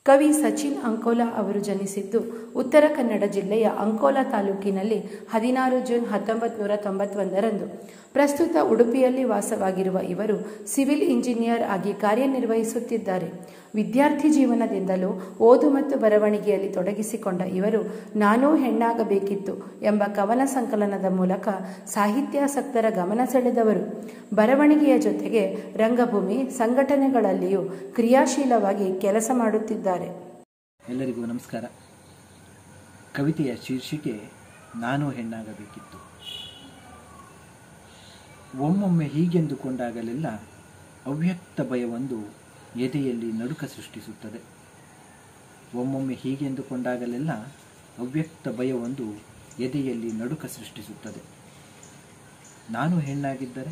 ಕವಿ ಸಚಿನ್ ಅಂಕೋಲಾ ಅವರು ಜನಿಸಿದ್ದು ಉತ್ತರ ಕನ್ನಡ ಜಿಲ್ಲೆಯ ಅಂಕೋಲಾ ತಾಲೂಕಿನಲ್ಲಿ ಹದಿನಾರು ಜೂನ್ ಹತ್ತೊಂಬತ್ತು ನೂರ ತೊಂಬತ್ತೊಂದರಂದು ಪ್ರಸ್ತುತ ಉಡುಪಿಯಲ್ಲಿ ವಾಸವಾಗಿರುವ ಇವರು ಸಿವಿಲ್ ಇಂಜಿನಿಯರ್ ಆಗಿ ಕಾರ್ಯನಿರ್ವಹಿಸುತ್ತಿದ್ದಾರೆ ವಿದ್ಯಾರ್ಥಿ ಜೀವನದಿಂದಲೂ ಓದು ಮತ್ತು ಬರವಣಿಗೆಯಲ್ಲಿ ತೊಡಗಿಸಿಕೊಂಡ ಇವರು ನಾನೂ ಹೆಣ್ಣಾಗಬೇಕಿತ್ತು ಎಂಬ ಕವನ ಸಂಕಲನದ ಮೂಲಕ ಸಾಹಿತ್ಯಾಸಕ್ತರ ಗಮನ ಸೆಳೆದವರು ಬರವಣಿಗೆಯ ಜೊತೆಗೆ ರಂಗಭೂಮಿ ಸಂಘಟನೆಗಳಲ್ಲಿಯೂ ಕ್ರಿಯಾಶೀಲವಾಗಿ ಕೆಲಸ ಮಾಡುತ್ತಿದ್ದಾರೆ ಎಲ್ಲರಿಗೂ ನಮಸ್ಕಾರ ಕವಿತೆಯ ಶೀರ್ಷಿಕೆ ನಾನು ಹೆಣ್ಣಾಗಬೇಕಿತ್ತು ಒಮ್ಮೊಮ್ಮೆ ಹೀಗೆಂದುಕೊಂಡಾಗಲೆಲ್ಲ ಅವ್ಯಕ್ತ ಭಯವೊಂದು ಎದೆಯಲ್ಲಿ ನಡುಕ ಸೃಷ್ಟಿಸುತ್ತದೆ ಒಮ್ಮೊಮ್ಮೆ ಹೀಗೆಂದುಕೊಂಡಾಗಲೆಲ್ಲ ಅವ್ಯಕ್ತ ಭಯವೊಂದು ಎದೆಯಲ್ಲಿ ನಡುಕ ಸೃಷ್ಟಿಸುತ್ತದೆ ನಾನು ಹೆಣ್ಣಾಗಿದ್ದರೆ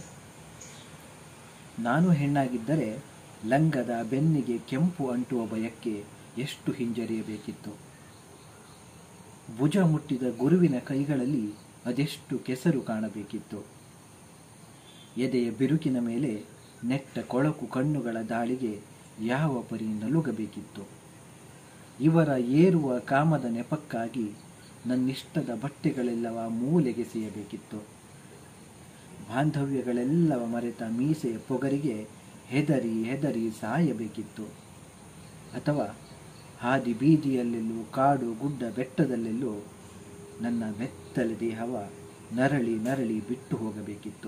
ನಾನು ಹೆಣ್ಣಾಗಿದ್ದರೆ ಲಂಗದ ಬೆನ್ನಿಗೆ ಕೆಂಪು ಅಂಟುವ ಭಯಕ್ಕೆ ಎಷ್ಟು ಹಿಂಜರಿಯಬೇಕಿತ್ತು ಭುಜ ಮುಟ್ಟಿದ ಗುರುವಿನ ಕೈಗಳಲ್ಲಿ ಅದೆಷ್ಟು ಕೆಸರು ಕಾಣಬೇಕಿತ್ತು ಎದೆಯ ಬಿರುಕಿನ ಮೇಲೆ ನೆಟ್ಟ ಕೊಳಕು ಕಣ್ಣುಗಳ ದಾಳಿಗೆ ಯಾವ ಪರಿ ನಲುಗಬೇಕಿತ್ತು ಇವರ ಏರುವ ಕಾಮದ ನೆಪಕ್ಕಾಗಿ ನನ್ನಿಷ್ಟದ ಬಟ್ಟೆಗಳೆಲ್ಲವ ಮೂಲೆಗೆಸೆಯಬೇಕಿತ್ತು ಬಾಂಧವ್ಯಗಳೆಲ್ಲವ ಮರೆತ ಮೀಸೆಯ ಪೊಗರಿಗೆ ಹೆದರಿ ಹೆದರಿ ಸಾಯಬೇಕಿತ್ತು ಅಥವಾ ಹಾದಿ ಬೀದಿಯಲ್ಲೆಲ್ಲೂ ಕಾಡು ಗುಡ್ಡ ಬೆಟ್ಟದಲ್ಲೆಲ್ಲೂ ನನ್ನ ಬೆತ್ತಲೆ ದೇಹವ ನರಳಿ ನರಳಿ ಬಿಟ್ಟು ಹೋಗಬೇಕಿತ್ತು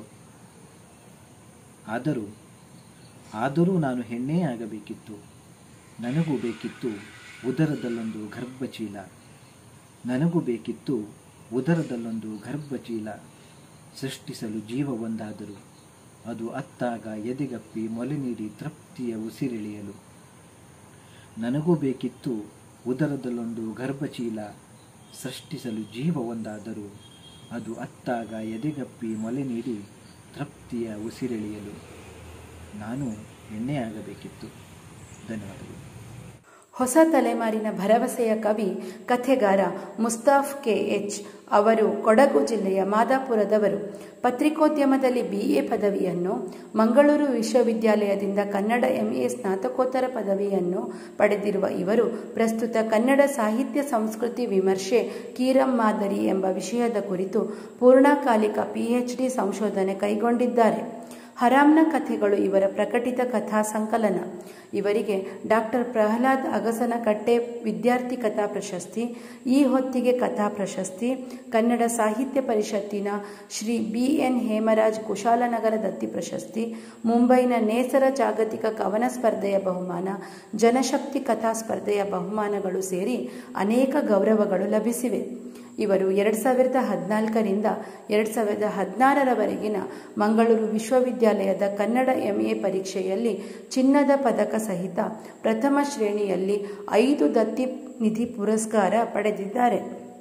ಆದರೂ ಆದರೂ ನಾನು ಹೆಣ್ಣೇ ಆಗಬೇಕಿತ್ತು ನನಗೂ ಬೇಕಿತ್ತು ಉದರದಲ್ಲೊಂದು ಗರ್ಭಚೀಲ ನನಗೂ ಬೇಕಿತ್ತು ಉದರದಲ್ಲೊಂದು ಗರ್ಭಚೀಲ ಸೃಷ್ಟಿಸಲು ಜೀವ ಒಂದಾದರೂ ಅದು ಅತ್ತಾಗ ಎದೆಗಪ್ಪಿ ಮೊಲೆ ನೀಡಿ ತೃಪ್ತಿಯ ಉಸಿರೆಳೆಯಲು ನನಗೂ ಬೇಕಿತ್ತು ಉದರದಲ್ಲೊಂದು ಗರ್ಭಚೀಲ ಸೃಷ್ಟಿಸಲು ಜೀವ ಒಂದಾದರೂ ಅದು ಅತ್ತಾಗ ಎದೆಗಪ್ಪಿ ಮೊಲೆ ನೀಡಿ ತೃಪ್ತಿಯ ಉಸಿರೆಳೆಯಲು ನಾನು ಎಣ್ಣೆ ಆಗಬೇಕಿತ್ತು ಧನ್ಯವಾದಗಳು ಹೊಸ ತಲೆಮಾರಿನ ಭರವಸೆಯ ಕವಿ ಕಥೆಗಾರ ಮುಸ್ತಾಫ್ ಕೆ ಎಚ್ ಅವರು ಕೊಡಗು ಜಿಲ್ಲೆಯ ಮಾದಾಪುರದವರು ಪತ್ರಿಕೋದ್ಯಮದಲ್ಲಿ ಬಿಎ ಪದವಿಯನ್ನು ಮಂಗಳೂರು ವಿಶ್ವವಿದ್ಯಾಲಯದಿಂದ ಕನ್ನಡ ಎಂಎ ಸ್ನಾತಕೋತ್ತರ ಪದವಿಯನ್ನು ಪಡೆದಿರುವ ಇವರು ಪ್ರಸ್ತುತ ಕನ್ನಡ ಸಾಹಿತ್ಯ ಸಂಸ್ಕೃತಿ ವಿಮರ್ಶೆ ಕೀರಂ ಮಾದರಿ ಎಂಬ ವಿಷಯದ ಕುರಿತು ಪೂರ್ಣಕಾಲಿಕ ಪಿಎಚ್ಡಿ ಸಂಶೋಧನೆ ಕೈಗೊಂಡಿದ್ದಾರೆ ಹರಾಮ್ನ ಕಥೆಗಳು ಇವರ ಪ್ರಕಟಿತ ಕಥಾ ಸಂಕಲನ ಇವರಿಗೆ ಡಾಕ್ಟರ್ ಪ್ರಹ್ಲಾದ್ ಅಗಸನಕಟ್ಟೆ ವಿದ್ಯಾರ್ಥಿ ಕಥಾ ಪ್ರಶಸ್ತಿ ಈ ಹೊತ್ತಿಗೆ ಕಥಾ ಪ್ರಶಸ್ತಿ ಕನ್ನಡ ಸಾಹಿತ್ಯ ಪರಿಷತ್ತಿನ ಶ್ರೀ ಬಿ ಎನ್ ಹೇಮರಾಜ್ ಕುಶಾಲನಗರ ದತ್ತಿ ಪ್ರಶಸ್ತಿ ಮುಂಬೈನ ನೇಸರ ಜಾಗತಿಕ ಕವನ ಸ್ಪರ್ಧೆಯ ಬಹುಮಾನ ಜನಶಕ್ತಿ ಕಥಾ ಸ್ಪರ್ಧೆಯ ಬಹುಮಾನಗಳು ಸೇರಿ ಅನೇಕ ಗೌರವಗಳು ಲಭಿಸಿವೆ ಇವರು ಎರಡು ಸಾವಿರದ ಹದಿನಾಲ್ಕರಿಂದ ಎರಡು ಸಾವಿರದ ಹದಿನಾರರವರೆಗಿನ ಮಂಗಳೂರು ವಿಶ್ವವಿದ್ಯಾಲಯದ ಕನ್ನಡ ಎಂಎ ಪರೀಕ್ಷೆಯಲ್ಲಿ ಚಿನ್ನದ ಪದಕ ಸಹಿತ ಪ್ರಥಮ ಶ್ರೇಣಿಯಲ್ಲಿ ಐದು ದತ್ತಿ ನಿಧಿ ಪುರಸ್ಕಾರ ಪಡೆದಿದ್ದಾರೆ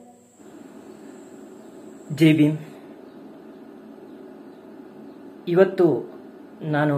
ಜೈ ಭೀಮ್ ಇವತ್ತು ನಾನು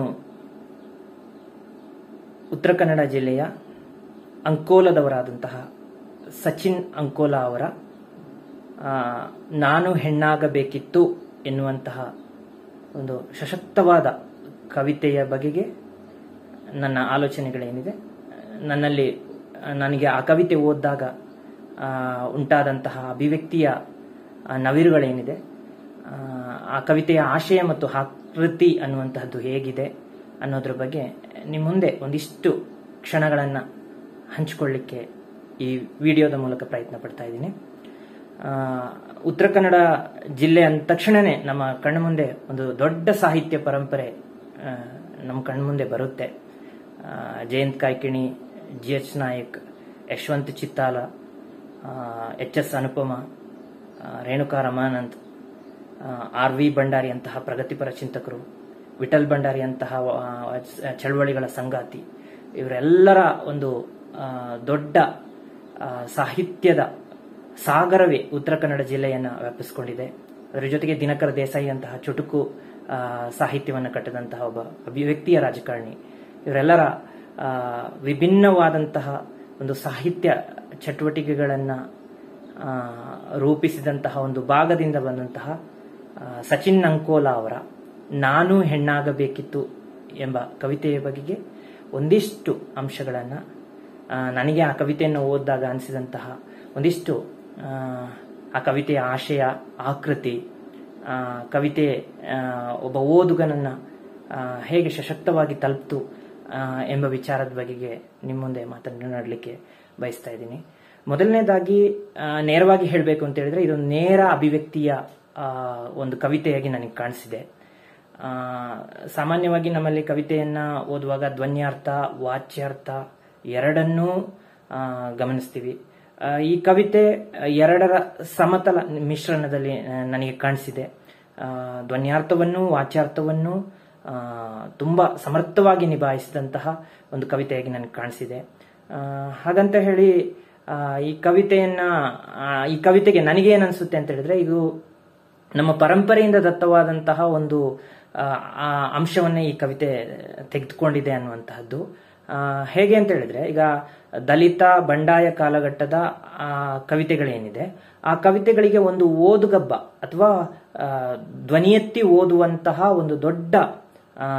ಉತ್ತರ ಕನ್ನಡ ಜಿಲ್ಲೆಯ ಅಂಕೋಲದವರಾದಂತಹ ಸಚಿನ್ ಅಂಕೋಲಾ ಅವರ ಆ, ನಾನು ಹೆಣ್ಣಾಗಬೇಕಿತ್ತು ಎನ್ನುವಂತಹ ಒಂದು ಸಶಕ್ತವಾದ ಕವಿತೆಯ ಬಗೆಗೆ ನನ್ನ ಆಲೋಚನೆಗಳೇನಿದೆ ನನ್ನಲ್ಲಿ ನನಗೆ ಆ ಕವಿತೆ ಓದಿದಾಗ ಆ, ಉಂಟಾದಂತಹ ಅಭಿವ್ಯಕ್ತಿಯ ಆ, ನವಿರುಗಳೇನಿದೆ ಆ, ಆ ಕವಿತೆಯ ಆಶಯ ಮತ್ತು ಆಕೃತಿ ಅನ್ನುವಂತಹದ್ದು ಹೇಗಿದೆ ಅನ್ನೋದ್ರ ಬಗ್ಗೆ ನಿಮ್ಮ ಮುಂದೆ ಒಂದಿಷ್ಟು ಕ್ಷಣಗಳನ್ನು ಹಂಚಿಕೊಳ್ಳಿಕ್ಕೆ ಈ ವಿಡಿಯೋದ ಮೂಲಕ ಪ್ರಯತ್ನ ಪಡ್ತಾ ಇದ್ದೀನಿ ಆ, ಉತ್ತರ ಕನ್ನಡ ಜಿಲ್ಲೆ ಅಂದ ತಕ್ಷಣನೇ ನಮ್ಮ ಕಣ್ಣು ಮುಂದೆ ಒಂದು ದೊಡ್ಡ ಸಾಹಿತ್ಯ ಪರಂಪರೆ ಆ, ನಮ್ಮ ಕಣ್ಮುಂದೆ ಬರುತ್ತೆ ಆ, Jayant Kaikini G H Nayak Yashwant Chittal H S Anupama ಆ, ರೇಣುಕಾ ರಮಾನಂದ್ ಆರ್ ವಿ ಭಂಡಾರಿ ಅಂತಹ ಪ್ರಗತಿಪರ ಚಿಂತಕರು ವಿಠಲ್ ಭಂಡಾರಿ ಅಂತಹ ಆ, ಚಳವಳಿಗಳ ಸಂಗಾತಿ ಇವರೆಲ್ಲರ ಒಂದು ಆ, ದೊಡ್ಡ ಆ, ಸಾಹಿತ್ಯದ ಸಾಗರವೇ ಉತ್ತರ ಕನ್ನಡ ಜಿಲ್ಲೆಯನ್ನು ವ್ಯಾಪಿಸಿಕೊಂಡಿದೆ ಅದರ ಜೊತೆಗೆ ದಿನಕರ ದೇಸಾಯಿ ಅಂತಹ ಚುಟುಕು ಆ, ಸಾಹಿತ್ಯವನ್ನು ಕಟ್ಟಿದಂತಹ ಒಬ್ಬ ಅಭಿವ್ಯಕ್ತಿಯ ರಾಜಕಾರಣಿ ಇವರೆಲ್ಲರ ಆ, ವಿಭಿನ್ನವಾದಂತಹ ಒಂದು ಸಾಹಿತ್ಯ ಚಟುವಟಿಕೆಗಳನ್ನು ಆ, ರೂಪಿಸಿದಂತಹ ಒಂದು ಭಾಗದಿಂದ ಬಂದಂತಹ ಆ, ಸಚಿನ್ ಅಂಕೋಲಾ ಅವರ ನಾನು ಹೆಣ್ಣಾಗಬೇಕಿತ್ತು ಎಂಬ ಕವಿತೆಯ ಬಗೆಗೆ ಒಂದಿಷ್ಟು ಅಂಶಗಳನ್ನು ಆ, ನನಗೆ ಆ ಕವಿತೆಯನ್ನು ಓದಿದಾಗ ಅನಿಸಿದಂತಹ ಒಂದಿಷ್ಟು ಆ, ಆ ಕವಿತೆಯ ಆಶಯ ಆಕೃತಿ ಆ, ಕವಿತೆ ಆ, ಒಬ್ಬ ಓದುಗನನ್ನ ಆ, ಹೇಗೆ ಸಶಕ್ತವಾಗಿ ತಲುಪ್ತು ಆ, ಎಂಬ ವಿಚಾರದ ಬಗೆಗೆ ನಿಮ್ಮ ಮುಂದೆ ಮಾತನಾಡಲಿಕ್ಕೆ ಬಯಸ್ತಾ ಇದ್ದೀನಿ ಮೊದಲನೇದಾಗಿ ಆ, ನೇರವಾಗಿ ಹೇಳಬೇಕು ಅಂತ ಹೇಳಿದ್ರೆ ಇದು ನೇರ ಅಭಿವ್ಯಕ್ತಿಯ ಆ, ಒಂದು ಕವಿತೆಯಾಗಿ ನನಗೆ ಕಾಣಿಸಿದೆ ಆ, ಸಾಮಾನ್ಯವಾಗಿ ನಮ್ಮಲ್ಲಿ ಕವಿತೆಯನ್ನ ಓದುವಾಗ ಧ್ವನ್ಯಾರ್ಥ ವಾಚ್ಯಾರ್ಥ ಎರಡನ್ನೂ ಆ, ಗಮನಿಸ್ತೀವಿ ಆ, ಈ ಕವಿತೆ ಎರಡರ ಸಮತಲ ಮಿಶ್ರಣದಲ್ಲಿ ಆ, ನನಗೆ ಕಾಣಿಸಿದೆ ಆ, ಧ್ವನ್ಯಾರ್ಥವನ್ನು ವಾಚ್ಯಾರ್ಥವನ್ನು ಆ, ತುಂಬಾ ಸಮರ್ಥವಾಗಿ ನಿಭಾಯಿಸಿದಂತಹ ಒಂದು ಕವಿತೆಯಾಗಿ ನನಗೆ ಕಾಣಿಸಿದೆ ಆ, ಹಾಗಂತ ಹೇಳಿ ಆ, ಈ ಕವಿತೆಯನ್ನ ಆ, ಈ ಕವಿತೆಗೆ ನನಗೆ ಏನ್ ಅನ್ಸುತ್ತೆ ಅಂತ ಹೇಳಿದ್ರೆ ಇದು ನಮ್ಮ ಪರಂಪರೆಯಿಂದ ದತ್ತವಾದಂತಹ ಒಂದು ಆ, ಆ ಅಂಶವನ್ನೇ ಈ ಕವಿತೆ ತೆಗೆದುಕೊಂಡಿದೆ ಅನ್ನುವಂತಹದ್ದು ಆ, ಹೇಗೆ ಅಂತ ಹೇಳಿದ್ರೆ ಈಗ ದಲಿತ ಬಂಡಾಯ ಕಾಲಘಟ್ಟದ ಆ ಕವಿತೆಗಳೇನಿದೆ ಆ ಕವಿತೆಗಳಿಗೆ ಒಂದು ಓದುಗಬ್ಬ ಅಥವಾ ಆ, ಧ್ವನಿ ಎತ್ತಿ ಓದುವಂತಹ ಒಂದು ದೊಡ್ಡ ಆ,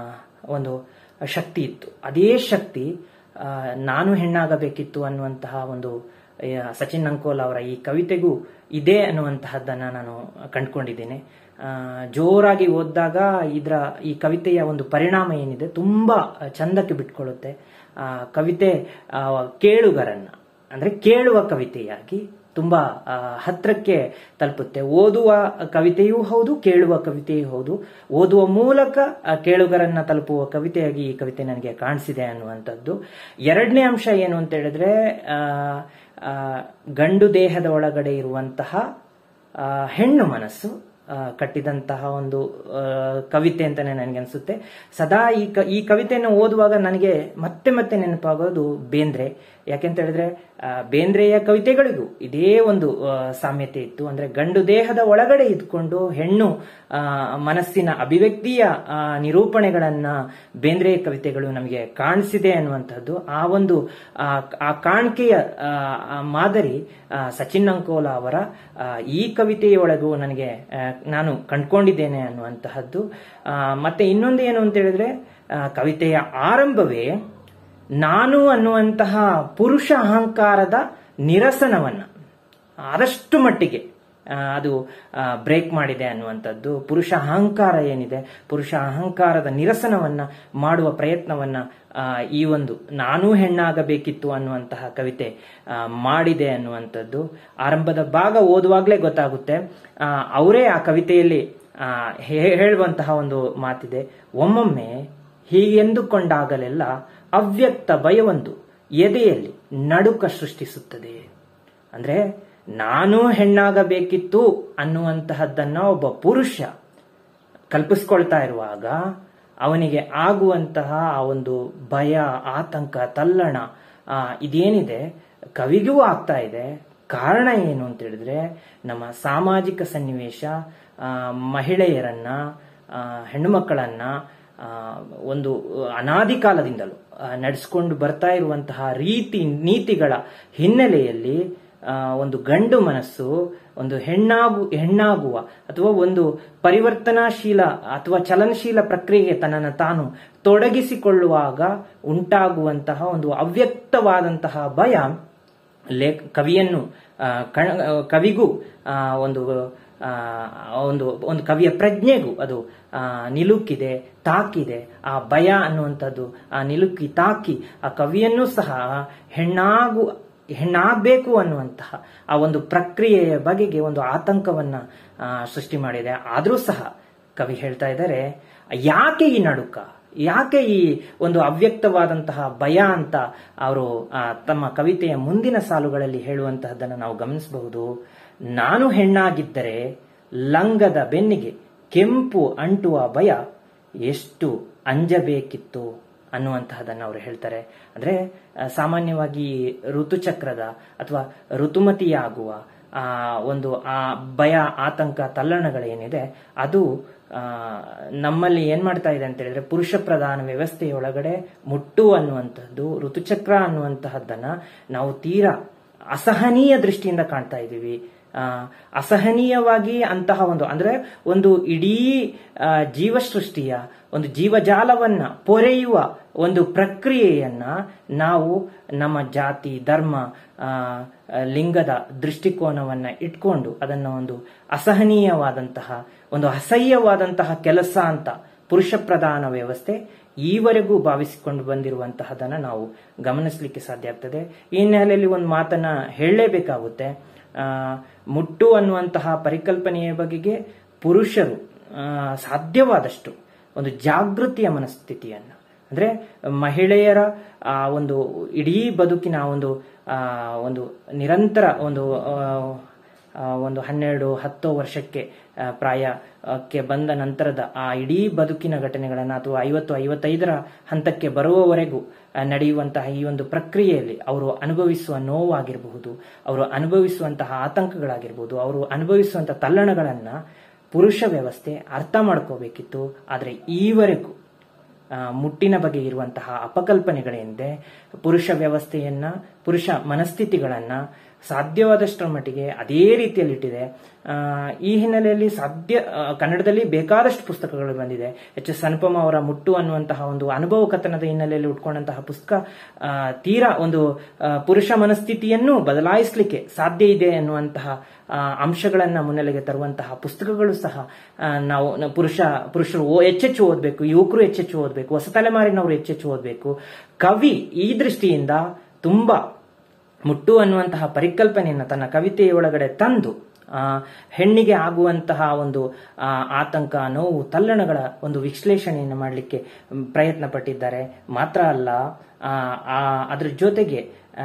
ಒಂದು ಶಕ್ತಿ ಇತ್ತು ಅದೇ ಶಕ್ತಿ ಆ, ನಾನು ಹೆಣ್ಣಾಗಬೇಕಿತ್ತು ಅನ್ನುವಂತಹ ಒಂದು ಆ, ಸಚಿನ್ ಅಂಕೋಲ್ ಅವರ ಈ ಕವಿತೆಗೂ ಇದೆ ಅನ್ನುವಂತಹದ್ದನ್ನ ನಾನು ಕಂಡುಕೊಂಡಿದ್ದೇನೆ ಆ, ಜೋರಾಗಿ ಓದಿದಾಗ ಇದರ ಈ ಕವಿತೆಯ ಒಂದು ಪರಿಣಾಮ ಏನಿದೆ ತುಂಬಾ ಚಂದಕ್ಕೆ ಬಿಟ್ಕೊಳ್ಳುತ್ತೆ ಆ, ಕವಿತೆ ಆ, ಕೇಳುಗರನ್ನ ಅಂದ್ರೆ ಕೇಳುವ ಕವಿತೆಯಾಗಿ ತುಂಬಾ ಆ, ಹತ್ರಕ್ಕೆ ತಲುಪುತ್ತೆ ಓದುವ ಕವಿತೆಯೂ ಹೌದು ಕೇಳುವ ಕವಿತೆಯೂ ಹೌದು ಓದುವ ಮೂಲಕ ಆ, ಕೇಳುಗರನ್ನ ತಲುಪುವ ಕವಿತೆಯಾಗಿ ಈ ಕವಿತೆ ನನಗೆ ಕಾಣಿಸಿದೆ ಅನ್ನುವಂಥದ್ದು ಎರಡನೇ ಅಂಶ ಏನು ಅಂತ ಹೇಳಿದ್ರೆ ಆ, ಆ, ಗಂಡು ದೇಹದ ಒಳಗಡೆ ಇರುವಂತಹ ಆ, ಹೆಣ್ಣು ಮನಸ್ಸು ಆ, ಕಟ್ಟಿದಂತಹ ಒಂದು ಆ, ಕವಿತೆ ಅಂತಾನೆ ನನಗೆ ಅನಿಸುತ್ತೆ ಸದಾ ಈ ಕ ಈ ಕವಿತೆಯನ್ನು ಓದುವಾಗ ನನಗೆ ಮತ್ತೆ ಮತ್ತೆ ನೆನಪಾಗೋದು ಬೇಂದ್ರೆ ಯಾಕೆಂತ ಹೇಳಿದ್ರೆ ಆ, ಬೇಂದ್ರೆಯ ಕವಿತೆಗಳಿಗೂ ಇದೇ ಒಂದು ಆ, ಸಾಮ್ಯತೆ ಇತ್ತು ಅಂದ್ರೆ ಗಂಡು ದೇಹದ ಒಳಗಡೆ ಇದ್ಕೊಂಡು ಹೆಣ್ಣು ಆ, ಮನಸ್ಸಿನ ಅಭಿವ್ಯಕ್ತಿಯ ಆ, ನಿರೂಪಣೆಗಳನ್ನ ಬೇಂದ್ರೆಯ ಕವಿತೆಗಳು ನಮಗೆ ಕಾಣಿಸಿದೆ ಅನ್ನುವಂಥದ್ದು ಆ ಒಂದು ಆ, ಆ ಕಾಣಿಕೆಯ ಆ, ಆ ಮಾದರಿ ಆ, ಸಚಿನ್ ಅಂಕೋಲ ಅವರ ಆ, ಈ ಕವಿತೆಯೊಳಗೂ ನನಗೆ ಆ, ನಾನು ಕಂಡ್ಕೊಂಡಿದ್ದೇನೆ ಅನ್ನುವಂತಹದ್ದು ಆ, ಮತ್ತೆ ಇನ್ನೊಂದು ಏನು ಅಂತ ಹೇಳಿದ್ರೆ ಆ, ಕವಿತೆಯ ಆರಂಭವೇ ನಾನು ಅನ್ನುವಂತಹ ಪುರುಷ ಅಹಂಕಾರದ ನಿರಸನವನ್ನ ಆದಷ್ಟು ಮಟ್ಟಿಗೆ ಆ, ಅದು ಬ್ರೇಕ್ ಮಾಡಿದೆ ಅನ್ನುವಂಥದ್ದು ಪುರುಷ ಅಹಂಕಾರ ಏನಿದೆ ಪುರುಷ ಅಹಂಕಾರದ ನಿರಸನವನ್ನ ಮಾಡುವ ಪ್ರಯತ್ನವನ್ನ ಆ, ಈ ಒಂದು ನಾನೂ ಹೆಣ್ಣಾಗಬೇಕಿತ್ತು ಅನ್ನುವಂತಹ ಕವಿತೆ ಆ, ಮಾಡಿದೆ ಅನ್ನುವಂಥದ್ದು ಆರಂಭದ ಭಾಗ ಓದುವಾಗಲೇ ಗೊತ್ತಾಗುತ್ತೆ ಆ, ಅವರೇ ಆ ಕವಿತೆಯಲ್ಲಿ ಆ, ಹೇ- ಹೇಳುವಂತಹ ಒಂದು ಮಾತಿದೆ ಒಮ್ಮೊಮ್ಮೆ ಹೀಗೆಂದುಕೊಂಡಾಗಲೆಲ್ಲ ಅವ್ಯಕ್ತ ಭಯವೊಂದು ಎದೆಯಲ್ಲಿ ನಡುಕ ಸೃಷ್ಟಿಸುತ್ತದೆ ಅಂದ್ರೆ ನಾನು ಹೆಣ್ಣಾಗಬೇಕಿತ್ತು ಅನ್ನುವಂತಹದ್ದನ್ನ ಒಬ್ಬ ಪುರುಷ ಕಲ್ಪಿಸ್ಕೊಳ್ತಾ ಇರುವಾಗ ಅವನಿಗೆ ಆಗುವಂತಹ ಆ ಒಂದು ಭಯ ಆತಂಕ ತಲ್ಲಣ ಆ, ಇದೇನಿದೆ ಕವಿಗೂ ಆಗ್ತಾ ಇದೆ ಕಾರಣ ಏನು ಅಂತ ಹೇಳಿದ್ರೆ ನಮ್ಮ ಸಾಮಾಜಿಕ ಸನ್ನಿವೇಶ ಆ, ಮಹಿಳೆಯರನ್ನ ಆ, ಹೆಣ್ಣುಮಕ್ಕಳನ್ನ ಆ, ಒಂದು ಅನಾದಿ ಕಾಲದಿಂದಲೂ ಆ, ನಡೆಸ್ಕೊಂಡು ಬರ್ತಾ ಇರುವಂತಹ ರೀತಿ ನೀತಿಗಳ ಹಿನ್ನೆಲೆಯಲ್ಲಿ ಆ, ಒಂದು ಗಂಡು ಮನಸ್ಸು ಒಂದು ಹೆಣ್ಣಾಗು ಹೆಣ್ಣಾಗುವ ಅಥವಾ ಒಂದು ಪರಿವರ್ತನಾಶೀಲ ಅಥವಾ ಚಲನಶೀಲ ಪ್ರಕ್ರಿಯೆಗೆ ತನ್ನನ್ನು ತಾನು ತೊಡಗಿಸಿಕೊಳ್ಳುವಾಗ ಉಂಟಾಗುವಂತಹ ಒಂದು ಅವ್ಯಕ್ತವಾದಂತಹ ಭಯ ಲೇಖ ಕವಿಯನ್ನು ಆ, ಕಣ- ಆ, ಕವಿಗೂ ಆ, ಒಂದು ಆ, ಒಂದು ಒಂದು ಕವಿಯ ಪ್ರಜ್ಞೆಗೂ ಅದು ಆ, ನಿಲುಕಿದೆ ತಾಕಿದೆ ಆ ಭಯ ಅನ್ನುವಂಥದ್ದು ಆ ನಿಲುಕಿ ತಾಕಿ ಆ ಕವಿಯನ್ನು ಸಹ ಹೆಣ್ಣಾಗು ಹೆಣ್ಣಾಗಬೇಕು ಅನ್ನುವಂತಹ ಆ ಒಂದು ಪ್ರಕ್ರಿಯೆಯ ಬಗೆಗೆ ಒಂದು ಆತಂಕವನ್ನ ಆ, ಸೃಷ್ಟಿ ಮಾಡಿದೆ ಆದರೂ ಸಹ ಕವಿ ಹೇಳ್ತಾ ಇದ್ದಾರೆ ಯಾಕೆ ಈ ನಡುಕ ಯಾಕೆ ಈ ಒಂದು ಅವ್ಯಕ್ತವಾದಂತಹ ಭಯ ಅಂತ ಅವರು ತಮ್ಮ ಕವಿತೆಯ ಮುಂದಿನ ಸಾಲುಗಳಲ್ಲಿ ಹೇಳುವಂತಹದ್ದನ್ನು ನಾವು ಗಮನಿಸಬಹುದು ನಾನು ಹೆಣ್ಣಾಗಿದ್ದರೆ ಲಂಗದ ಬೆನ್ನಿಗೆ ಕೆಂಪು ಅಂಟುವ ಭಯ ಎಷ್ಟು ಅಂಜಬೇಕಿತ್ತು ಅನ್ನುವಂತಹದನ್ನು ಅವರು ಹೇಳ್ತಾರೆ ಅಂದ್ರೆ ಆ, ಸಾಮಾನ್ಯವಾಗಿ ಋತುಚಕ್ರದ ಅಥವಾ ಋತುಮತಿಯಾಗುವ ಆ ಒಂದು ಆ ಭಯ ಆತಂಕ ತಲ್ಲಣಗಳೇನಿದೆ ಅದು ಆ, ನಮ್ಮಲ್ಲಿ ಏನ್ ಮಾಡ್ತಾ ಇದೆ ಅಂತ ಹೇಳಿದ್ರೆ ಪುರುಷ ಪ್ರಧಾನ ವ್ಯವಸ್ಥೆಯೊಳಗಡೆ ಮುಟ್ಟು ಅನ್ನುವಂಥದ್ದು ಋತುಚಕ್ರ ಅನ್ನುವಂತಹದ್ದನ್ನ ನಾವು ತೀರಾ ಅಸಹನೀಯ ದೃಷ್ಟಿಯಿಂದ ಕಾಣ್ತಾ ಇದ್ದೀವಿ ಆ, ಅಸಹನೀಯವಾಗಿ ಅಂತಹ ಒಂದು ಅಂದ್ರೆ ಒಂದು ಇಡೀ ಆ, ಜೀವಸೃಷ್ಟಿಯ ಒಂದು ಜೀವಜಾಲವನ್ನ ಪೊರೆಯುವ ಒಂದು ಪ್ರಕ್ರಿಯೆಯನ್ನ ನಾವು ನಮ್ಮ ಜಾತಿ ಧರ್ಮ ಆ, ಆ, ಲಿಂಗದ ದೃಷ್ಟಿಕೋನವನ್ನ ಇಟ್ಕೊಂಡು ಅದನ್ನ ಒಂದು ಅಸಹನೀಯವಾದಂತಹ ಒಂದು ಅಸಹ್ಯವಾದಂತಹ ಕೆಲಸ ಅಂತ ಪುರುಷ ಪ್ರಧಾನ ವ್ಯವಸ್ಥೆ ಈವರೆಗೂ ಭಾವಿಸಿಕೊಂಡು ಬಂದಿರುವಂತಹದನ್ನ ನಾವು ಗಮನಿಸಲಿಕ್ಕೆ ಸಾಧ್ಯ ಆಗ್ತದೆ ಈ ಹಿನ್ನೆಲೆಯಲ್ಲಿ ಒಂದು ಮಾತನ್ನ ಹೇಳಲೇಬೇಕಾಗುತ್ತೆ ಆ, ಮುಟ್ಟು ಅನ್ನುವಂತಹ ಪರಿಕಲ್ಪನೆಯ ಬಗೆಗೆ ಪುರುಷರು ಆ, ಸಾಧ್ಯವಾದಷ್ಟು ಒಂದು ಜಾಗೃತಿಯ ಮನಸ್ಥಿತಿಯನ್ನ ಅಂದ್ರೆ ಮಹಿಳೆಯರ ಆ ಒಂದು ಇಡೀ ಬದುಕಿನ ಒಂದು ಆ, ಒಂದು ನಿರಂತರ ಒಂದು ಆ, ಆ, ಒಂದು ಹನ್ನೆರಡು ಹತ್ತು ವರ್ಷಕ್ಕೆ ಆ, ಪ್ರಾಯಕ್ಕೆ ಬಂದ ನಂತರದ ಆ ಇಡೀ ಬದುಕಿನ ಘಟನೆಗಳನ್ನು ಅಥವಾ ಐವತ್ತು ಐವತ್ತೈದರ ಹಂತಕ್ಕೆ ಬರುವವರೆಗೂ ಆ, ನಡೆಯುವಂತಹ ಈ ಒಂದು ಪ್ರಕ್ರಿಯೆಯಲ್ಲಿ ಅವರು ಅನುಭವಿಸುವ ನೋವಾಗಿರಬಹುದು ಅವರು ಅನುಭವಿಸುವಂತಹ ಆತಂಕಗಳಾಗಿರ್ಬೋದು ಅವರು ಅನುಭವಿಸುವಂತಹ ತಲ್ಲಣಗಳನ್ನ ಪುರುಷ ವ್ಯವಸ್ಥೆ ಅರ್ಥ ಮಾಡ್ಕೋಬೇಕಿತ್ತು ಆದರೆ ಈವರೆಗೂ ಆ, ಮುಟ್ಟಿನ ಬಗ್ಗೆ ಇರುವಂತಹ ಅಪಕಲ್ಪನೆಗಳೇನಿದೆ ಪುರುಷ ವ್ಯವಸ್ಥೆಯನ್ನ ಪುರುಷ ಮನಸ್ಥಿತಿಗಳನ್ನ ಸಾಧ್ಯವಾದಷ್ಟರ ಮಟ್ಟಿಗೆ ಅದೇ ರೀತಿಯಲ್ಲಿ ಇಟ್ಟಿದೆ ಆ, ಈ ಹಿನ್ನೆಲೆಯಲ್ಲಿ ಸಾಧ್ಯ ಆ, ಕನ್ನಡದಲ್ಲಿ ಬೇಕಾದಷ್ಟು ಪುಸ್ತಕಗಳು ಬಂದಿದೆ ಎಚ್ ಎಸ್ ಅನುಪಮ ಅವರ ಮುಟ್ಟು ಅನ್ನುವಂತಹ ಒಂದು ಅನುಭವ ಕಥನದ ಹಿನ್ನೆಲೆಯಲ್ಲಿ ಉಟ್ಕೊಂಡಂತಹ ಪುಸ್ತಕ ಆ, ತೀರಾ ಒಂದು ಆ, ಪುರುಷ ಮನಸ್ಥಿತಿಯನ್ನು ಬದಲಾಯಿಸಲಿಕ್ಕೆ ಸಾಧ್ಯ ಇದೆ ಅನ್ನುವಂತಹ ಆ, ಅಂಶಗಳನ್ನ ಮುನ್ನೆಲೆಗೆ ತರುವಂತಹ ಪುಸ್ತಕಗಳು ಸಹ ಆ, ನಾವು ನ- ಪುರುಷ ಪುರುಷರು ಓ- ಹೆಚ್ಚೆಚ್ಚು ಓದಬೇಕು ಯುವಕರು ಹೆಚ್ಚೆಚ್ಚು ಓದಬೇಕು ಹೊಸ ತಲೆಮಾರಿನವರು ಹೆಚ್ಚೆಚ್ಚು ಓದಬೇಕು ಕವಿ ಈ ದೃಷ್ಟಿಯಿಂದ ತುಂಬಾ ಮುಟ್ಟು ಅನ್ನುವಂತಹ ಪರಿಕಲ್ಪನೆಯನ್ನು ತನ್ನ ಕವಿತೆಯ ಒಳಗಡೆ ತಂದು ಆ, ಹೆಣ್ಣಿಗೆ ಆಗುವಂತಹ ಒಂದು ಆ, ಆತಂಕ ನೋವು ತಲ್ಲಣಗಳ ಒಂದು ವಿಶ್ಲೇಷಣೆಯನ್ನು ಮಾಡಲಿಕ್ಕೆ ಮ್, ಪ್ರಯತ್ನ ಪಟ್ಟಿದ್ದಾರೆ ಮಾತ್ರ ಅಲ್ಲ ಆ, ಆ, ಅದ್ರ ಜೊತೆಗೆ ಆ,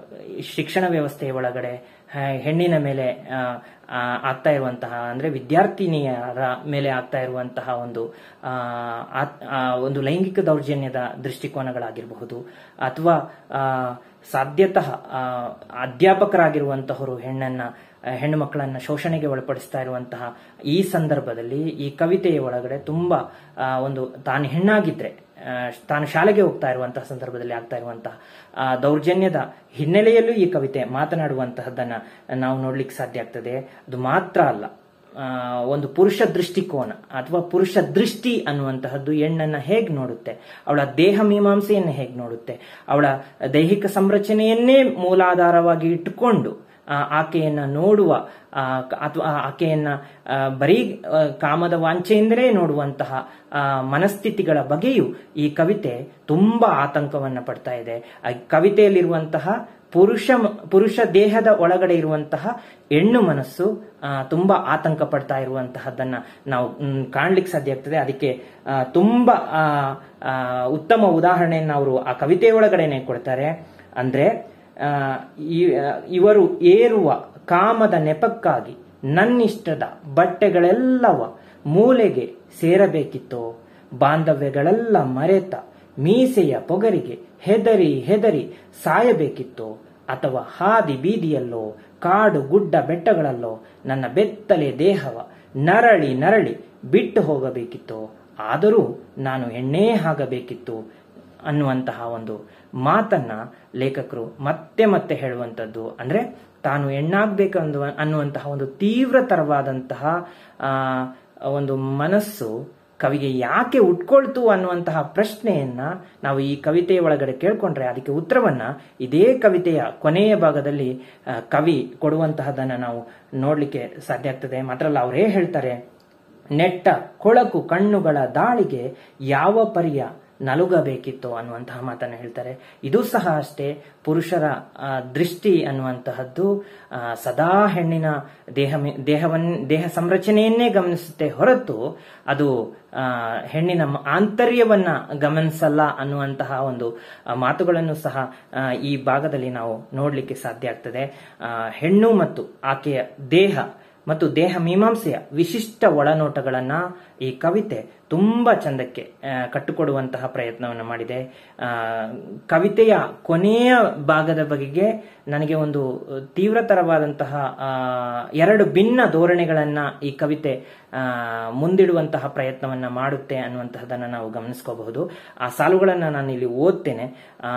ಶಿಕ್ಷಣ ವ್ಯವಸ್ಥೆಯ ಒಳಗಡೆ ಆ, ಹೆಣ್ಣಿನ ಮೇಲೆ ಆ, ಆ, ಆಗ್ತಾ ಇರುವಂತಹ ಅಂದ್ರೆ ವಿದ್ಯಾರ್ಥಿನಿಯರ ಮೇಲೆ ಆಗ್ತಾ ಇರುವಂತಹ ಒಂದು ಆ, ಆತ್- ಆ, ಒಂದು ಲೈಂಗಿಕ ದೌರ್ಜನ್ಯದ ದೃಷ್ಟಿಕೋನಗಳಾಗಿರಬಹುದು ಅಥವಾ ಆ, ಸಾಧ್ಯತಃ ಆ, ಅಧ್ಯಾಪಕರಾಗಿರುವಂತಹವರು ಹೆಣ್ಣನ್ನ ಆ, ಹೆಣ್ಣು ಮಕ್ಕಳನ್ನ ಶೋಷಣೆಗೆ ಒಳಪಡಿಸ್ತಾ ಇರುವಂತಹ ಈ ಸಂದರ್ಭದಲ್ಲಿ ಈ ಕವಿತೆಯ ಒಳಗಡೆ ತುಂಬಾ ಆ, ಒಂದು ತಾನು ಹೆಣ್ಣಾಗಿದ್ರೆ ಆ, ತಾನು ಶಾಲೆಗೆ ಹೋಗ್ತಾ ಇರುವಂತಹ ಸಂದರ್ಭದಲ್ಲಿ ಆಗ್ತಾ ಇರುವಂತಹ ಆ, ದೌರ್ಜನ್ಯದ ಹಿನ್ನೆಲೆಯಲ್ಲೂ ಈ ಕವಿತೆ ಮಾತನಾಡುವಂತಹದ್ದನ್ನ ನಾವು ನೋಡ್ಲಿಕ್ಕೆ ಸಾಧ್ಯ ಆಗ್ತದೆ ಅದು ಮಾತ್ರ ಅಲ್ಲ ಆ, ಒಂದು ಪುರುಷ ದೃಷ್ಟಿಕೋನ ಅಥವಾ ಪುರುಷ ದೃಷ್ಟಿ ಅನ್ನುವಂತಹದ್ದು ಹೆಣ್ಣನ್ನ ಹೇಗ್ ನೋಡುತ್ತೆ ಅವಳ ದೇಹ ಮೀಮಾಂಸೆಯನ್ನು ಹೇಗ್ ನೋಡುತ್ತೆ ಅವಳ ದೈಹಿಕ ಸಂರಚನೆಯನ್ನೇ ಮೂಲಾಧಾರವಾಗಿ ಇಟ್ಟುಕೊಂಡು ಆ, ಆಕೆಯನ್ನ ನೋಡುವ ಆ, ಕ- ಅಥವಾ ಆಕೆಯನ್ನ ಆ, ಬರೀ ಆ, ಕಾಮದ ವಾಂಛೆಯಿಂದಲೇ ನೋಡುವಂತಹ ಆ, ಮನಸ್ಥಿತಿಗಳ ಬಗ್ಗೆಯೂ ಈ ಕವಿತೆ ತುಂಬಾ ಆತಂಕವನ್ನ ಪಡ್ತಾ ಇದೆ ಆ ಕವಿತೆಯಲ್ಲಿರುವಂತಹ ಪುರುಷ ಪುರುಷ ದೇಹದ ಒಳಗಡೆ ಇರುವಂತಹ ಹೆಣ್ಣು ಮನಸ್ಸು ಆ, ತುಂಬಾ ಆತಂಕ ಪಡ್ತಾ ಇರುವಂತಹದ್ದನ್ನ ನಾವು ಮ್, ಕಾಣ್ಲಿಕ್ಕೆ ಸಾಧ್ಯ ಆಗ್ತದೆ ಅದಕ್ಕೆ ಆ, ತುಂಬಾ ಆ, ಆ, ಉತ್ತಮ ಉದಾಹರಣೆಯನ್ನು ಅವರು ಆ ಕವಿತೆಯ ಒಳಗಡೆನೆ ಕೊಡ್ತಾರೆ ಅಂದ್ರೆ ಆ, ಈ- ಆ, ಇವರು ಏರುವ ಕಾಮದ ನೆಪಕ್ಕಾಗಿ ನನ್ನಿಷ್ಟದ ಬಟ್ಟೆಗಳೆಲ್ಲವ ಮೂಲೆಗೆ ಸೇರಬೇಕಿತ್ತೋ ಬಾಂಧವ್ಯಗಳೆಲ್ಲ ಮರೆತ ಮೀಸೆಯ ಪೊಗರಿಗೆ ಹೆದರಿ ಹೆದರಿ ಸಾಯಬೇಕಿತ್ತೋ ಅಥವಾ ಹಾದಿ ಬೀದಿಯಲ್ಲೋ ಕಾಡು ಗುಡ್ಡ ಬೆಟ್ಟಗಳಲ್ಲೋ ನನ್ನ ಬೆತ್ತಲೆ ದೇಹವ ನರಳಿ ನರಳಿ ಬಿಟ್ಟು ಹೋಗಬೇಕಿತ್ತೋ ಆದರೂ ನಾನು ಹೆಣ್ಣೇ ಆಗಬೇಕಿತ್ತು ಅನ್ನುವಂತಹ ಒಂದು ಮಾತನ್ನ ಲೇಖಕರು ಮತ್ತೆ ಮತ್ತೆ ಹೇಳುವಂಥದ್ದು ಅಂದ್ರೆ ತಾನು ಹೆಣ್ಣಾಗ್ಬೇಕು ಅಂದು ಅನ್ನುವಂತಹ ಒಂದು ತೀವ್ರತರವಾದಂತಹ ಆ, ಒಂದು ಮನಸ್ಸು ಕವಿಗೆ ಯಾಕೆ ಉಟ್ಕೊಳ್ತು ಅನ್ನುವಂತಹ ಪ್ರಶ್ನೆಯನ್ನ ನಾವು ಈ ಕವಿತೆಯ ಒಳಗಡೆ ಕೇಳ್ಕೊಂಡ್ರೆ ಅದಕ್ಕೆ ಉತ್ತರವನ್ನ ಇದೇ ಕವಿತೆಯ ಕೊನೆಯ ಭಾಗದಲ್ಲಿ ಆ, ಕವಿ ಕೊಡುವಂತಹದನ್ನ ನಾವು ನೋಡ್ಲಿಕ್ಕೆ ಸಾಧ್ಯ ಆಗ್ತದೆ ಮಾತ್ರ ಅಲ್ಲ ಅವರೇ ಹೇಳ್ತಾರೆ ನೆಟ್ಟ ಕೊಳಕು ಕಣ್ಣುಗಳ ದಾಳಿಗೆ ಯಾವ ಪರಿಯ ನಲುಗಬೇಕಿತ್ತು ಅನ್ನುವಂತಹ ಮಾತನ್ನ ಹೇಳ್ತಾರೆ ಇದು ಸಹ ಅಷ್ಟೇ ಪುರುಷರ ಆ, ದೃಷ್ಟಿ ಅನ್ನುವಂತಹದ್ದು ಆ, ಸದಾ ಹೆಣ್ಣಿನ ದೇಹ ದೇಹವನ್ ದೇಹ ಸಂರಚನೆಯನ್ನೇ ಗಮನಿಸುತ್ತೆ ಹೊರತು ಅದು ಆ, ಹೆಣ್ಣಿನ ಮ- ಆಂತರ್ಯವನ್ನ ಗಮನಿಸಲ್ಲ ಅನ್ನುವಂತಹ ಒಂದು ಆ, ಮಾತುಗಳನ್ನು ಸಹ ಆ, ಈ ಭಾಗದಲ್ಲಿ ನಾವು ನೋಡ್ಲಿಕ್ಕೆ ಸಾಧ್ಯ ಆಗ್ತದೆ ಆ, ಹೆಣ್ಣು ಮತ್ತು ಆಕೆಯ ದೇಹ ಮತ್ತು ದೇಹ ಮೀಮಾಂಸೆಯ ವಿಶಿಷ್ಟ ಒಳನೋಟಗಳನ್ನ ಈ ಕವಿತೆ ತುಂಬಾ ಚಂದಕ್ಕೆ ಆ, ಕಟ್ಟಿಕೊಡುವಂತಹ ಪ್ರಯತ್ನವನ್ನು ಮಾಡಿದೆ ಆ, ಕವಿತೆಯ ಕೊನೆಯ ಭಾಗದ ಬಗೆಗೆ ನನಗೆ ಒಂದು ತೀವ್ರತರವಾದಂತಹ ಆ, ಎರಡು ಭಿನ್ನ ಧೋರಣೆಗಳನ್ನ ಈ ಕವಿತೆ ಆ, ಮುಂದಿಡುವಂತಹ ಪ್ರಯತ್ನವನ್ನ ಮಾಡುತ್ತೆ ಅನ್ನುವಂತಹದನ್ನ ನಾವು ಗಮನಿಸ್ಕೋಬಹುದು ಆ ಸಾಲುಗಳನ್ನ ನಾನು ಇಲ್ಲಿ ಓದ್ತೇನೆ ಆ,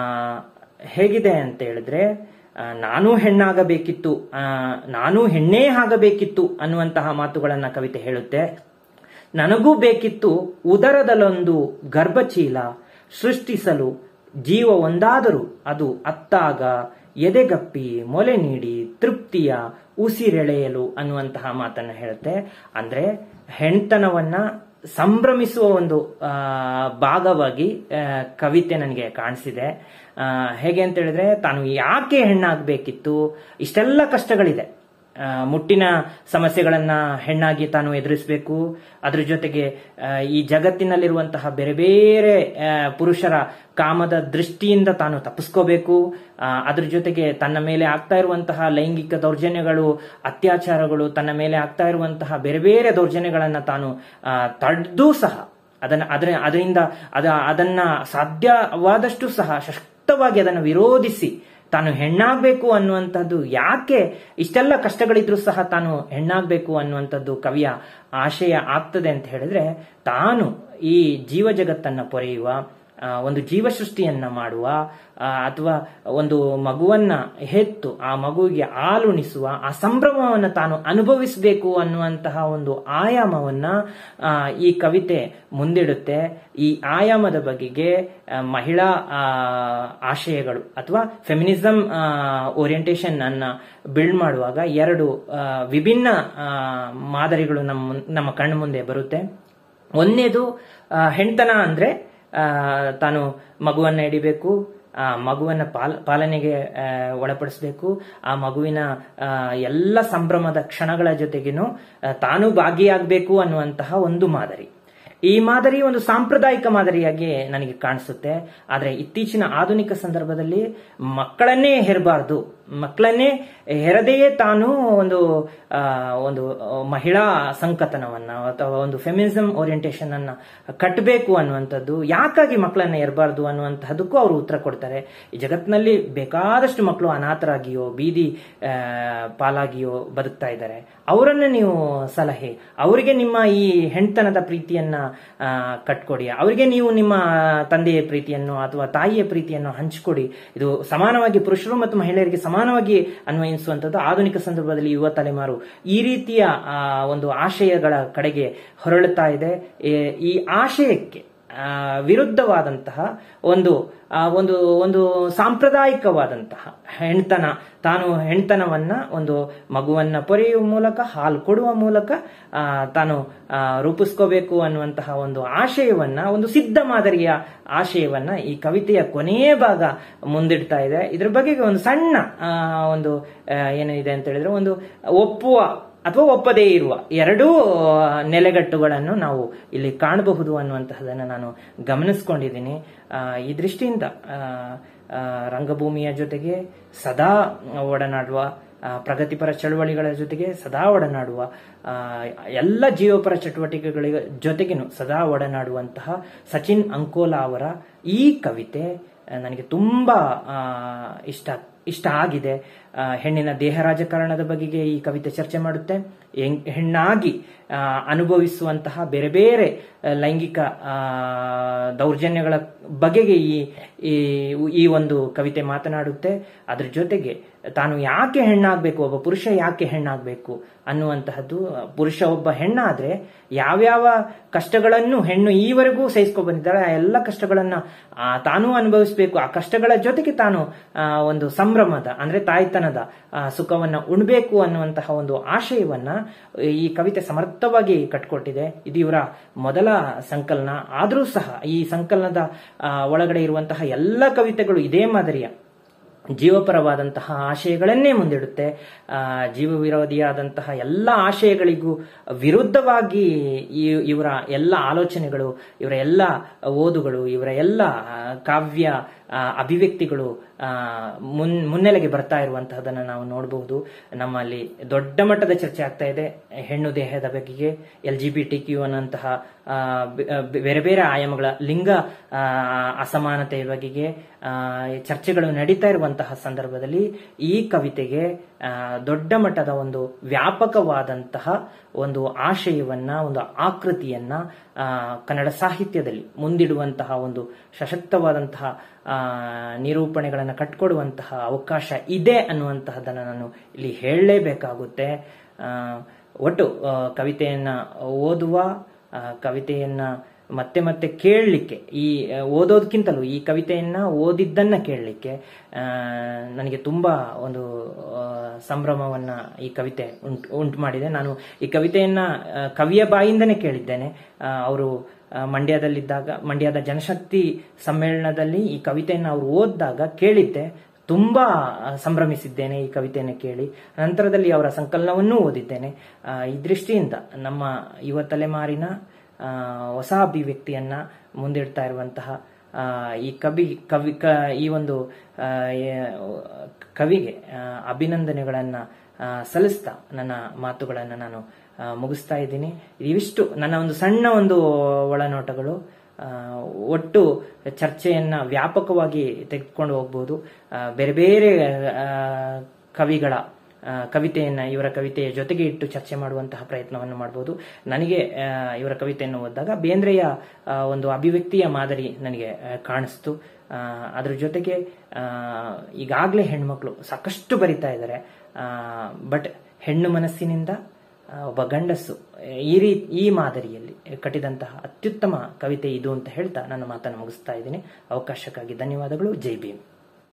ಹೇಗಿದೆ ಅಂತ ಹೇಳಿದ್ರೆ ಆ, ನಾನೂ ಹೆಣ್ಣಾಗಬೇಕಿತ್ತು ಆ, ನಾನೂ ಹೆಣ್ಣೇ ಆಗಬೇಕಿತ್ತು ಅನ್ನುವಂತಹ ಮಾತುಗಳನ್ನ ಕವಿತೆ ಹೇಳುತ್ತೆ ನನಗೂ ಬೇಕಿತ್ತು ಉದರದಲ್ಲೊಂದು ಗರ್ಭಚೀಲ ಸೃಷ್ಟಿಸಲು ಜೀವ ಒಂದಾದರೂ ಅದು ಅತ್ತಾಗ ಎದೆಗಪ್ಪಿ ಮೊಲೆ ನೀಡಿ ತೃಪ್ತಿಯ ಉಸಿರೆಳೆಯಲು ಅನ್ನುವಂತಹ ಮಾತನ್ನ ಹೇಳುತ್ತೆ ಅಂದ್ರೆ ಹೆಣ್ತನವನ್ನ ಸಂಭ್ರಮಿಸುವ ಒಂದು ಆ, ಭಾಗವಾಗಿ ಆ, ಕವಿತೆ ನನಗೆ ಕಾಣಿಸಿದೆ ಆ, ಹೇಗೆ ಅಂತ ಹೇಳಿದ್ರೆ ತಾನು ಯಾಕೆ ಹೆಣ್ಣಾಗಬೇಕಿತ್ತು ಇಷ್ಟೆಲ್ಲ ಕಷ್ಟಗಳಿದೆ ಆ, ಮುಟ್ಟಿನ ಸಮಸ್ಯೆಗಳನ್ನ ಹೆಣ್ಣಾಗಿ ತಾನು ಎದುರಿಸಬೇಕು ಅದ್ರ ಜೊತೆಗೆ ಆ, ಈ ಜಗತ್ತಿನಲ್ಲಿರುವಂತಹ ಬೇರೆ ಬೇರೆ ಆ, ಪುರುಷರ ಕಾಮದ ದೃಷ್ಟಿಯಿಂದ ತಾನು ತಪ್ಪಿಸ್ಕೋಬೇಕು ಆ, ಅದ್ರ ಜೊತೆಗೆ ತನ್ನ ಮೇಲೆ ಆಗ್ತಾ ಇರುವಂತಹ ಲೈಂಗಿಕ ದೌರ್ಜನ್ಯಗಳು ಅತ್ಯಾಚಾರಗಳು ತನ್ನ ಮೇಲೆ ಆಗ್ತಾ ಇರುವಂತಹ ಬೇರೆ ಬೇರೆ ದೌರ್ಜನ್ಯಗಳನ್ನ ತಾನು ಆ, ತಡೆದೂ ಸಹ ಅದನ್ನ ಅದರ ಅದರಿಂದ ಅದ ಅದನ್ನ ಸಾಧ್ಯವಾದಷ್ಟು ಸಹ ಶಕ್ತವಾಗಿ ಅದನ್ನು ವಿರೋಧಿಸಿ ತಾನು ಹೆಣ್ಣಾಗಬೇಕು ಅನ್ನುವಂಥದ್ದು ಯಾಕೆ ಇಷ್ಟೆಲ್ಲ ಕಷ್ಟಗಳಿದ್ರೂ ಸಹ ತಾನು ಹೆಣ್ಣಾಗಬೇಕು ಅನ್ನುವಂಥದ್ದು ಕವಿಯ ಆಶಯ ಆಗ್ತದೆ ಅಂತ ಹೇಳಿದ್ರೆ ತಾನು ಈ ಜೀವ ಜಗತ್ತನ್ನ ಪೊರೆಯುವ ಆ, ಒಂದು ಜೀವ ಸೃಷ್ಟಿಯನ್ನ ಮಾಡುವ ಆ, ಅಥವಾ ಒಂದು ಮಗುವನ್ನ ಹೆತ್ತು ಆ ಮಗುವಿಗೆ ಹಾಲುಣಿಸುವ ಆ ಸಂಭ್ರಮವನ್ನ ತಾನು ಅನುಭವಿಸಬೇಕು ಅನ್ನುವಂತಹ ಒಂದು ಆಯಾಮವನ್ನ ಆ, ಈ ಕವಿತೆ ಮುಂದಿಡುತ್ತೆ ಈ ಆಯಾಮದ ಬಗೆಗೆ ಆ, ಮಹಿಳಾ ಆ, ಆಶಯಗಳು ಅಥವಾ ಫೆಮಿನಿಸಂ ಓರಿಯಂಟೇಶನ್ ಅನ್ನ ಬಿಲ್ಡ್ ಮಾಡುವಾಗ ಎರಡು ಆ, ವಿಭಿನ್ನ ಆ, ಮಾದರಿಗಳು ನಮ್ಮ ಮುನ್- ನಮ್ಮ ಕಣ್ಣು ಮುಂದೆ ಬರುತ್ತೆ ಒಂದನೇದು ಆ, ಹೆಣ್ತನ ಅಂದ್ರೆ ಆ, ತಾನು ಮಗುವನ್ನ ಹಿಡಿಬೇಕು ಆ ಮಗುವನ್ನ ಪಾಲ ಪಾಲನೆಗೆ ಆ, ಒಳಪಡಿಸಬೇಕು ಆ ಮಗುವಿನ ಆ, ಎಲ್ಲ ಸಂಭ್ರಮದ ಕ್ಷಣಗಳ ಜೊತೆಗೇನು ಆ, ತಾನು ಭಾಗಿಯಾಗಬೇಕು ಅನ್ನುವಂತಹ ಒಂದು ಮಾದರಿ ಈ ಮಾದರಿ ಒಂದು ಸಾಂಪ್ರದಾಯಿಕ ಮಾದರಿಯಾಗಿ ನನಗೆ ಕಾಣಿಸುತ್ತೆ ಆದರೆ ಇತ್ತೀಚಿನ ಆಧುನಿಕ ಸಂದರ್ಭದಲ್ಲಿ ಮಕ್ಕಳನ್ನೇ ಹೆರಬಾರ್ದು ಮಕ್ಕಳನ್ನೇ ಹೆರದೆಯೇ ತಾನು ಒಂದು ಆ, ಒಂದು ಆ, ಮಹಿಳಾ ಸಂಕತನವನ್ನ ಅಥವಾ ಒಂದು ಫೆಮಿನಿಸಂ ಓರಿಯಂಟೇಷನ್ ಅನ್ನ ಕಟ್ಟಬೇಕು ಅನ್ನುವಂಥದ್ದು ಯಾಕಾಗಿ ಮಕ್ಕಳನ್ನ ಇರಬಾರ್ದು ಅನ್ನುವಂತಹದಕ್ಕೂ ಅವರು ಉತ್ತರ ಕೊಡ್ತಾರೆ ಈ ಜಗತ್ತಿನಲ್ಲಿ ಬೇಕಾದಷ್ಟು ಮಕ್ಕಳು ಅನಾಥರಾಗಿಯೋ ಬೀದಿ ಆ, ಪಾಲಾಗಿಯೋ ಬದುಕ್ತಾ ಇದ್ದಾರೆ ಅವರನ್ನ ನೀವು ಸಲಹೆ ಅವರಿಗೆ ನಿಮ್ಮ ಈ ಹೆಣ್ತನದ ಪ್ರೀತಿಯನ್ನ ಆ, ಕಟ್ಕೊಡಿ ಅವರಿಗೆ ನೀವು ನಿಮ್ಮ ತಂದೆಯ ಪ್ರೀತಿಯನ್ನು ಅಥವಾ ತಾಯಿಯ ಪ್ರೀತಿಯನ್ನು ಹಂಚಿಕೊಡಿ ಇದು ಸಮಾನವಾಗಿ ಪುರುಷರು ಮತ್ತು ಮಹಿಳೆಯರಿಗೆ ಸಮಾನವಾಗಿ ಅನ್ವಯಿಸುವಂಥದ್ದು ಆಧುನಿಕ ಸಂದರ್ಭದಲ್ಲಿ ಯುವ ತಲೆಮಾರು ಈ ರೀತಿಯ ಆ, ಒಂದು ಆಶಯಗಳ ಕಡೆಗೆ ಹೊರಳುತ್ತಾ ಇದೆ ಏ- ಈ ಆಶಯಕ್ಕೆ ಆ, ವಿರುದ್ಧವಾದಂತಹ ಒಂದು ಆ, ಒಂದು ಒಂದು ಸಾಂಪ್ರದಾಯಿಕವಾದಂತಹ ಹೆಣ್ತನ ತಾನು ಹೆಣ್ತನವನ್ನ ಒಂದು ಮಗುವನ್ನ ಪೊರೆಯುವ ಮೂಲಕ ಹಾಲು ಕೊಡುವ ಮೂಲಕ ಆ, ತಾನು ಆ, ರೂಪಿಸ್ಕೋಬೇಕು ಅನ್ನುವಂತಹ ಒಂದು ಆಶಯವನ್ನ ಒಂದು ಸಿದ್ಧ ಮಾದರಿಯ ಆಶಯವನ್ನ ಈ ಕವಿತೆಯ ಕೊನೆಯ ಭಾಗ ಮುಂದಿಡ್ತಾ ಇದೆ ಇದ್ರ ಬಗ್ಗೆ ಒಂದು ಸಣ್ಣ ಆ, ಒಂದು ಆ, ಏನಿದೆ ಅಂತ ಹೇಳಿದ್ರೆ ಒಂದು ಒಪ್ಪುವ ಅಥವಾ ಒಪ್ಪದೇ ಇರುವ ಎರಡೂ ಆ, ನೆಲೆಗಟ್ಟುಗಳನ್ನು ನಾವು ಇಲ್ಲಿ ಕಾಣಬಹುದು ಅನ್ನುವಂತಹದನ್ನು ನಾನು ಗಮನಿಸ್ಕೊಂಡಿದ್ದೀನಿ ಆ, ಈ ದೃಷ್ಟಿಯಿಂದ ಆ, ಆ, ರಂಗಭೂಮಿಯ ಜೊತೆಗೆ ಸದಾ ಒಡನಾಡುವ ಆ, ಪ್ರಗತಿಪರ ಚಳವಳಿಗಳ ಜೊತೆಗೆ ಸದಾ ಒಡನಾಡುವ ಆ, ಎಲ್ಲ ಜೀವಪರ ಚಟುವಟಿಕೆಗಳ ಜೊತೆಗೇನು ಸದಾ ಒಡನಾಡುವಂತಹ ಸಚಿನ್ ಅಂಕೋಲಾ ಅವರ ಈ ಕವಿತೆ ಆ, ನನಗೆ ತುಂಬಾ ಆ, ಇಷ್ಟ ಇಷ್ಟ ಆಗಿದೆ ಆ, ಹೆಣ್ಣಿನ ದೇಹ ರಾಜಕಾರಣದ ಬಗೆಗೆ ಈ ಕವಿತೆ ಚರ್ಚೆ ಮಾಡುತ್ತೆ ಹೆಣ್- ಹೆಣ್ಣಾಗಿ ಆ, ಅನುಭವಿಸುವಂತಹ ಬೇರೆ ಬೇರೆ ಆ, ಲೈಂಗಿಕ ಆ, ದೌರ್ಜನ್ಯಗಳ ಬಗೆಗೆ ಈ ಈ- ಈ ಒಂದು ಕವಿತೆ ಮಾತನಾಡುತ್ತೆ ಅದ್ರ ಜೊತೆಗೆ ತಾನು ಯಾಕೆ ಹೆಣ್ಣಾಗಬೇಕು ಒಬ್ಬ ಪುರುಷ ಯಾಕೆ ಹೆಣ್ಣಾಗಬೇಕು ಅನ್ನುವಂತಹದ್ದು ಪುರುಷ ಒಬ್ಬ ಹೆಣ್ಣಾದ್ರೆ ಯಾವ್ಯಾವ ಕಷ್ಟಗಳನ್ನು ಹೆಣ್ಣು ಈವರೆಗೂ ಸಹಿಸ್ಕೊ ಬಂದಿದ್ದಾಳೆ ಆ ಎಲ್ಲ ಕಷ್ಟಗಳನ್ನ ಆ, ತಾನೂ ಅನುಭವಿಸಬೇಕು ಆ ಕಷ್ಟಗಳ ಜೊತೆಗೆ ತಾನು ಆ, ಒಂದು ಸಂಭ್ರಮದ ಅಂದ್ರೆ ತಾಯ್ತನದ ಆ, ಸುಖವನ್ನ ಉಣ್ಬೇಕು ಅನ್ನುವಂತಹ ಒಂದು ಆಶಯವನ್ನ ಈ ಕವಿತೆ ಸಮರ್ಥವಾಗಿ ಕಟ್ಕೊಟ್ಟಿದೆ ಇದು ಇವರ ಮೊದಲ ಸಂಕಲನ ಆದರೂ ಸಹ ಈ ಸಂಕಲನದ ಆ, ಒಳಗಡೆ ಇರುವಂತಹ ಎಲ್ಲ ಕವಿತೆಗಳು ಇದೇ ಮಾದರಿಯ ಜೀವಪರವಾದಂತಹ ಆಶಯಗಳನ್ನೇ ಮುಂದಿಡುತ್ತೆ ಆ, ಜೀವ ವಿರೋಧಿಯಾದಂತಹ ಎಲ್ಲ ಆಶಯಗಳಿಗೂ ವಿರುದ್ಧವಾಗಿ ಈ- ಇವರ ಎಲ್ಲ ಆಲೋಚನೆಗಳು ಇವರ ಎಲ್ಲ ಓದುಗಳು ಇವರ ಎಲ್ಲ ಆ, ಕಾವ್ಯ ಆ, ಅಭಿವ್ಯಕ್ತಿಗಳು ಆ, ಮುನ್ ಮುನ್ನೆಲೆಗೆ ಬರ್ತಾ ಇರುವಂತಹದನ್ನು ನಾವು ನೋಡಬಹುದು ನಮ್ಮಲ್ಲಿ ದೊಡ್ಡ ಮಟ್ಟದ ಚರ್ಚೆ ಆಗ್ತಾ ಇದೆ ಹೆಣ್ಣು ದೇಹದ ಬಗೆಗೆ L G B T Q ಅನ್ನಂತಹ ಆ, ಬೆ- ಬೆ- ಬೇರೆ ಬೇರೆ ಆಯಾಮಗಳ ಲಿಂಗ ಆ, ಅಸಮಾನತೆಯ ಬಗೆಗೆ ಆ, ಚರ್ಚೆಗಳು ನಡೀತಾ ಇರುವಂತಹ ಸಂದರ್ಭದಲ್ಲಿ ಈ ಕವಿತೆಗೆ ಆ, ದೊಡ್ಡ ಮಟ್ಟದ ಒಂದು ವ್ಯಾಪಕವಾದಂತಹ ಒಂದು ಆಶಯವನ್ನ ಒಂದು ಆಕೃತಿಯನ್ನ ಆ, ಕನ್ನಡ ಸಾಹಿತ್ಯದಲ್ಲಿ ಮುಂದಿಡುವಂತಹ ಒಂದು ಸಶಕ್ತವಾದಂತಹ ಆ, ನಿರೂಪಣೆಗಳನ್ನು ಕಟ್ಕೊಡುವಂತಹ ಅವಕಾಶ ಇದೆ ಅನ್ನುವಂತಹದನ್ನು ನಾನು ಇಲ್ಲಿ ಹೇಳಲೇಬೇಕಾಗುತ್ತೆ ಆ, ಒಟ್ಟು ಆ, ಕವಿತೆಯನ್ನ ಓದುವ ಆ, ಕವಿತೆಯನ್ನ ಮತ್ತೆ ಮತ್ತೆ ಕೇಳಲಿಕ್ಕೆ ಈ ಆ, ಓದೋದಕ್ಕಿಂತಲೂ ಈ ಕವಿತೆಯನ್ನ ಓದಿದ್ದನ್ನ ಕೇಳಲಿಕ್ಕೆ ಆ, ನನಗೆ ತುಂಬಾ ಒಂದು ಆ, ಸಂಭ್ರಮವನ್ನ ಈ ಕವಿತೆ ಉಂಟು ಉಂಟು ಮಾಡಿದೆ ನಾನು ಈ ಕವಿತೆಯನ್ನ ಆ, ಕವಿಯ ಬಾಯಿಂದನೇ ಕೇಳಿದ್ದೇನೆ ಅವರು ಮಂಡ್ಯದಲ್ಲಿದ್ದಾಗ ಮಂಡ್ಯದ ಜನಶಕ್ತಿ ಸಮ್ಮೇಳನದಲ್ಲಿ ಈ ಕವಿತೆಯನ್ನು ಅವರು ಓದಿದಾಗ ಕೇಳಿದ್ದೆ ತುಂಬಾ ಆ, ಸಂಭ್ರಮಿಸಿದ್ದೇನೆ ಈ ಕವಿತೆಯನ್ನು ಕೇಳಿ ನಂತರದಲ್ಲಿ ಅವರ ಸಂಕಲನವನ್ನೂ ಓದಿದ್ದೇನೆ ಆ, ಈ ದೃಷ್ಟಿಯಿಂದ ನಮ್ಮ ಯುವ ತಲೆಮಾರಿನ ಆ, ಹೊಸ ಅಭಿವ್ಯಕ್ತಿಯನ್ನ ಮುಂದಿಡ್ತಾ ಇರುವಂತಹ ಆ, ಈ ಕವಿ ಕವಿ ಕ ಈ ಒಂದು ಆ, ಏ- ಕವಿಗೆ ಆ, ಅಭಿನಂದನೆಗಳನ್ನ ಆ, ಸಲ್ಲಿಸ್ತಾ ನನ್ನ ಮಾತುಗಳನ್ನು ನಾನು ಆ, ಮುಗಿಸ್ತಾ ಇದ್ದೀನಿ ಇವಿಷ್ಟು ನನ್ನ ಒಂದು ಸಣ್ಣ ಒಂದು ಒಳನೋಟಗಳು ಆ, ಒಟ್ಟು ಚರ್ಚೆಯನ್ನ ವ್ಯಾಪಕವಾಗಿ ತೆಗೆದುಕೊಂಡು ಹೋಗ್ಬೋದು ಆ, ಬೇರೆ ಬೇರೆ ಆ, ಕವಿಗಳ ಆ, ಕವಿತೆಯನ್ನ ಇವರ ಕವಿತೆಯ ಜೊತೆಗೆ ಇಟ್ಟು ಚರ್ಚೆ ಮಾಡುವಂತಹ ಪ್ರಯತ್ನವನ್ನು ಮಾಡಬಹುದು ನನಗೆ ಆ, ಇವರ ಕವಿತೆಯನ್ನು ಓದಿದಾಗ ಬೇಂದ್ರೆಯ ಆ, ಒಂದು ಅಭಿವ್ಯಕ್ತಿಯ ಮಾದರಿ ನನಗೆ ಆ, ಕಾಣಿಸ್ತು ಆ, ಅದ್ರ ಜೊತೆಗೆ ಈಗಾಗಲೇ ಹೆಣ್ಮಕ್ಳು ಸಾಕಷ್ಟು ಬರಿತಾ ಇದ್ದಾರೆ ಬಟ್ ಹೆಣ್ಣು ಮನಸ್ಸಿನಿಂದ ಆ, ಒಬ್ಬ ಗಂಡಸು ಈ ರೀ ಈ ಮಾದರಿಯಲ್ಲಿ ಕಟ್ಟಿದಂತಹ ಅತ್ಯುತ್ತಮ ಕವಿತೆ ಇದು ಅಂತ ಹೇಳ್ತಾ ನನ್ನ ಮಾತನ್ನು ಮುಗಿಸ್ತಾ ಇದ್ದೀನಿ ಅವಕಾಶಕ್ಕಾಗಿ ಧನ್ಯವಾದಗಳು ಜೈ ಭೀಮ್